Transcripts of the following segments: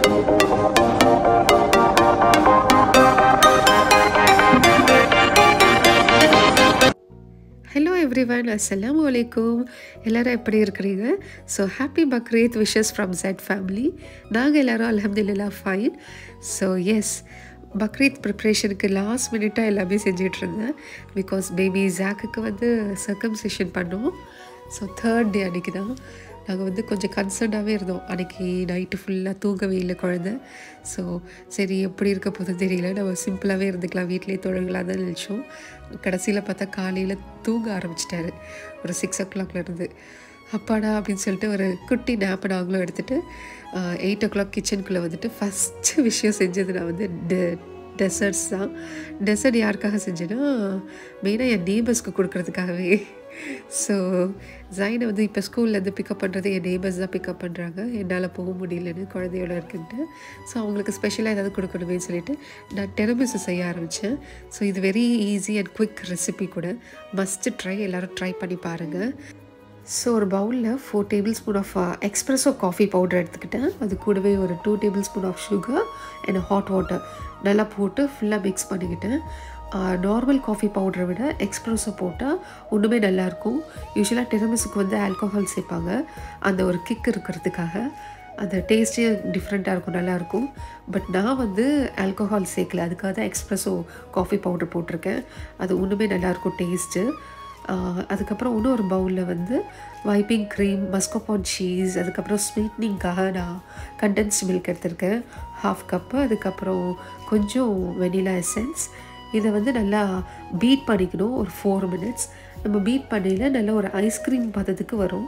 hello everyone அஸ்ஸலாமு அலைக்கும் எல்லாரும் எப்படி இருக்கிறீங்க so happy Bakrid wishes from jet family நாங்கள் எல்லாரும் அலமதுல்லா ஃபைன் ஸோ எஸ் பக்ரீத் ப்ரிப்ரேஷனுக்கு லாஸ்ட் மினிட்டாக எல்லாமே செஞ்சுட்டு இருந்தேன் பிகாஸ் பேபி ஜாக்குக்கு வந்து சர்க்கம்சேஷன் பண்ணோம் ஸோ தேர்ட் டே அன்றைக்கி தான் நாங்கள் வந்து கொஞ்சம் கன்சர்னாகவே இருந்தோம் அன்றைக்கி நைட்டு ஃபுல்லாக தூங்கவே இல்லை குழந்த ஸோ சரி எப்படி இருக்க போதும் தெரியல நம்ம சிம்பிளாகவே இருந்துக்கலாம் வீட்டிலேயே தொழில்களாக தான் நினச்சோம் கடைசியில் பார்த்தா காலையில் தூங்க ஆரம்பிச்சிட்டாரு ஒரு சிக்ஸ் ஓ கிளாக்லேருந்து அப்பாடா அப்படின்னு சொல்லிட்டு ஒரு குட்டி நேப்பை நாங்களும் எடுத்துகிட்டு எயிட் ஓ கிளாக் கிச்சனுக்குள்ளே வந்துட்டு ஃபஸ்ட்டு விஷயம் செஞ்சது நான் வந்து டெ டெசர்ட்ஸ் தான் டெசர்ட் யாருக்காக செஞ்சேன்னா மெயினாக என் நேபர்ஸ்க்கு கொடுக்குறதுக்காகவே ஸோ ஜைனை வந்து இப்போ ஸ்கூல்லேருந்து பிக்கப் பண்ணுறது என் நேபர்ஸ் தான் பிக்கப் பண்ணுறாங்க என்னால் போக முடியலன்னு குழந்தையோட இருக்குன்ட்டு ஸோ அவங்களுக்கு ஸ்பெஷலாக ஏதாவது கொடுக்கணுமே சொல்லிட்டு நான் டெரமிசு செய்ய ஆரம்பித்தேன் ஸோ இது very easy and quick recipe கூட மஸ்ட்டு ட்ரை எல்லோரும் ட்ரை பண்ணி பாருங்கள் ஸோ ஒரு பவுலில் four tablespoon of espresso coffee powder எடுத்துக்கிட்டேன் அது கூடவே ஒரு two tablespoon of sugar and hot water நல்லா போட்டு ஃபுல்லாக மிக்ஸ் பண்ணிக்கிட்டேன் நார்மல் காஃபி பவுடரை விட எக்ஸ்ப்ரெஸோ போட்டால் ஒன்றுமே நல்லாயிருக்கும் யூஸ்வலாக டெரமிஸுக்கு வந்து ஆல்கோஹால் சேர்ப்பாங்க அந்த ஒரு கிக் இருக்கிறதுக்காக அந்த டேஸ்ட்டே டிஃப்ரெண்ட்டாக இருக்கும் நல்லாயிருக்கும் பட் நான் வந்து ஆல்கோஹால் சேர்க்கல அதுக்காக தான் எக்ஸ்ப்ரெஸோ காஃபி பவுடர் போட்டிருக்கேன் அது ஒன்றுமே நல்லாயிருக்கும் டேஸ்ட்டு அதுக்கப்புறம் இன்னொரு பவுலில் வந்து வைப்பிங் க்ரீம் மஸ்கோபான் சீஸ் அதுக்கப்புறம் ஸ்வீட்னிங்காக நான் கண்டென்ஸ்ட் மில்க் எடுத்திருக்கேன் ஹாஃப் கப்பு அதுக்கப்புறம் கொஞ்சம் வெனிலா எசன்ஸ் இதை வந்து நல்லா பீட் பண்ணிக்கணும் ஒரு ஃபோர் மினிட்ஸ் நம்ம பீட் பண்ணையில் நல்ல ஒரு ஐஸ்கிரீம் பதத்துக்கு வரும்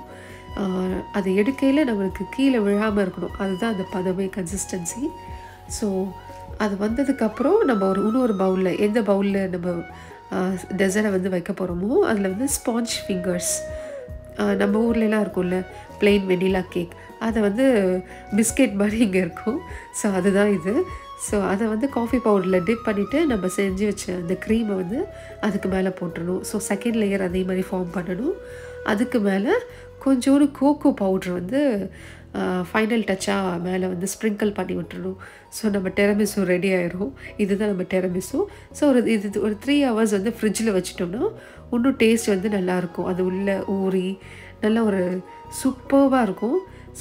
அதை எடுக்கையில் நம்மளுக்கு கீழே விழாமல் இருக்கணும் அதுதான் அந்த பதமே கன்சிஸ்டன்சி ஸோ அது வந்ததுக்கப்புறம் நம்ம ஒரு இன்னொரு பவுலில் எந்த பவுலில் நம்ம டெசர்ட்டை வந்து வைக்க போகிறோமோ அதில் வந்து ஸ்பாஞ்ச் ஃபிங்கர்ஸ் நம்ம ஊர்லலாம் இருக்கும்ல பிளெயின் வெனிலா கேக் அதை வந்து பிஸ்கெட் மாதிரி இங்கே இருக்கும் ஸோ அதுதான் இது ஸோ அதை வந்து காஃபி பவுடரில் டிப் பண்ணிவிட்டு நம்ம செஞ்சு வச்ச அந்த க்ரீமை வந்து அதுக்கு மேலே போட்டுடணும் ஸோ செகண்ட் லேயர் அதே மாதிரி ஃபார்ம் பண்ணணும் அதுக்கு மேலே கொஞ்சோண்டு கோகோ பவுட்ரு வந்து ஃபைனல் டச்சாக மேலே வந்து ஸ்ப்ரிங்கிள் பண்ணி விட்டுறணும் ஸோ நம்ம டெரமிஸும் ரெடி ஆயிரும் இதுதான் நம்ம டெரமிஸும் ஸோ ஒரு இது ஒரு த்ரீ ஹவர்ஸ் வந்து ஃப்ரிட்ஜில் வச்சிட்டோம்னா இன்னும் டேஸ்ட் வந்து நல்லாயிருக்கும் அது உள்ளே ஊறி நல்ல ஒரு சூப்பர்வாக இருக்கும்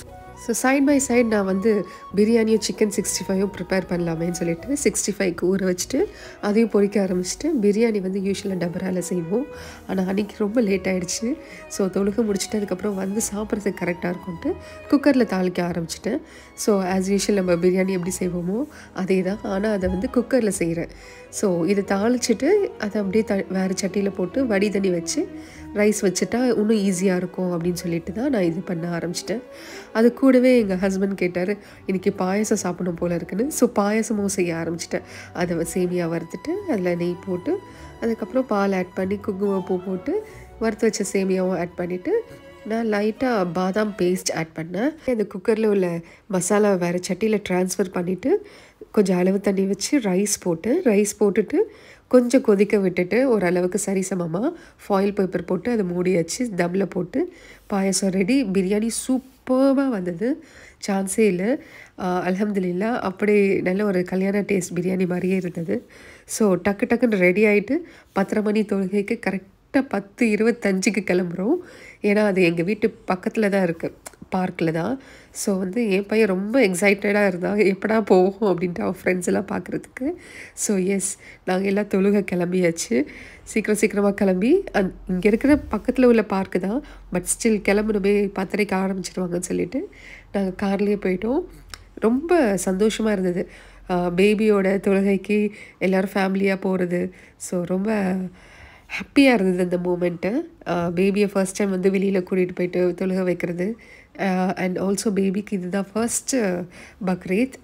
ஸோ சைட் பை சைட் நான் வந்து பிரியாணியும் சிக்கன் சிக்ஸ்டி ஃபைவும் ப்ரிப்பேர் பண்ணலாமேன்னு சொல்லிட்டு சிக்ஸ்டி ஃபைவ்க்கு ஊற வச்சுட்டு அதையும் பொறிக்க ஆரம்பிச்சிட்டு பிரியாணி வந்து யூஸ்வலாக டபரால் செய்வோம் ஆனால் அன்றைக்கி ரொம்ப லேட் ஆகிடுச்சு ஸோ தொழுக முடிச்சுட்டு அதுக்கப்புறம் வந்து சாப்பிட்றதுக்கு கரெக்டாக இருக்கும்ட்டு குக்கரில் தாளிக்க ஆரம்பிச்சிட்டேன் ஸோ ஆஸ் யூஷுவல் நம்ம பிரியாணி எப்படி செய்வோமோ அதே தான் ஆனால் அதை வந்து குக்கரில் செய்கிறேன் ஸோ இதை தாளிச்சிட்டு அதை அப்படியே த வேறு சட்டியில் போட்டு வடி தண்ணி வச்சு ரைஸ் வச்சுட்டா இன்னும் ஈஸியாக இருக்கும் அப்படின்னு சொல்லிட்டு தான் நான் இது பண்ண ஆரம்பிச்சிட்டேன் அது கூடவே எங்கள் ஹஸ்பண்ட் கேட்டார் இன்றைக்கி பாயசம் சாப்பிடணும் போல் இருக்குன்னு ஸோ பாயசமும் செய்ய ஆரம்பிச்சிட்டேன் அதை சேமியா வறுத்துட்டு அதில் நெய் போட்டு அதுக்கப்புறம் பால் ஆட் பண்ணி குங்குமப்பூ போட்டு வறுத்து வச்ச சேமியாவும் ஆட் பண்ணிவிட்டு நான் லைட்டாக பாதாம் பேஸ்ட் ஆட் பண்ணேன் அந்த குக்கரில் உள்ள மசாலா வேறு சட்டியில் ட்ரான்ஸ்ஃபர் பண்ணிவிட்டு கொஞ்சம் அளவு தண்ணி வச்சு ரைஸ் போட்டு ரைஸ் போட்டுட்டு கொஞ்சம் கொதிக்க விட்டுட்டு ஓரளவுக்கு சரிசமமாக ஃபாயில் பேப்பர் போட்டு அதை மூடி வச்சு தம்மில் போட்டு பாயசம் ரெடி பிரியாணி சூப்பராக வந்தது சான்ஸே இல்லை அலமதுல்லா அப்படி நல்ல ஒரு கல்யாண டேஸ்ட் பிரியாணி மாதிரியே இருந்தது ஸோ டக்கு டக்குன்னு ரெடி ஆகிட்டு பத்தரை மணி தொழுகைக்கு கரெக்டாக பத்து இருபத்தஞ்சுக்கு கிளம்புறோம் ஏன்னா அது எங்கள் வீட்டு பக்கத்தில் தான் இருக்குது பார்க்கில் தான் ஸோ வந்து என் பையன் ரொம்ப எக்ஸைட்டடாக இருந்தான் எப்படா போவோம் அப்படின்ட்டு அவன் ஃப்ரெண்ட்ஸ் எல்லாம் பார்க்குறதுக்கு ஸோ எஸ் நாங்கள் எல்லாம் தொழுகை கிளம்பியாச்சு சீக்கிரம் சீக்கிரமாக கிளம்பி அந் இங்கே இருக்கிற பக்கத்தில் உள்ள பார்க்கு தான் பட் ஸ்டில் கிளம்பணுமே பத்தரைக்கு ஆரம்பிச்சிருவாங்கன்னு சொல்லிட்டு நாங்கள் கார்லேயே போயிட்டோம் ரொம்ப சந்தோஷமாக இருந்தது பேபியோட தொழுகைக்கு எல்லோரும் ஃபேமிலியாக போகிறது ஸோ ரொம்ப ஹாப்பியாக இருந்தது அந்த மூமெண்ட்டு பேபியை ஃபர்ஸ்ட் டைம் வந்து வெளியில் கூட்டிகிட்டு போயிட்டு தொழுக வைக்கிறது அண்ட் ஆல்சோ பேபிக்கு இதுதான் ஃபர்ஸ்ட்டு பக்ரீத்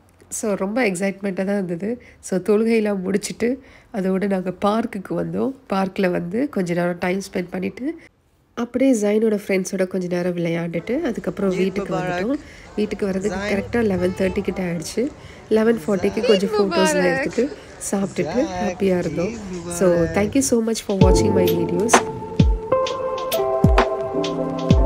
ஸோ ரொம்ப எக்ஸைட்மெண்ட்டாக தான் இருந்தது ஸோ தொழுகையெல்லாம் முடிச்சுட்டு அதோடு நாங்கள் பார்க்குக்கு வந்தோம் பார்க்கில் வந்து கொஞ்ச நேரம் டைம் ஸ்பெண்ட் பண்ணிவிட்டு அப்படியே ஜைனோட ஃப்ரெண்ட்ஸோட கொஞ்ச நேரம் விளையாண்டுட்டு அதுக்கப்புறம் வீட்டுக்கு வந்துட்டோம் வீட்டுக்கு வர்றதுக்கு கரெக்டாக லெவன் தேர்ட்டி கிட்ட ஆயிடுச்சு லெவன் ஃபார்ட்டிக்கு கொஞ்சம் ஃபோட்டோஸ்லாம் எடுத்துகிட்டு சாப்பிட்டுட்டு ஹாப்பியாக இருந்தோம் so thank you so much for வாட்சிங் மை வீடியோஸ்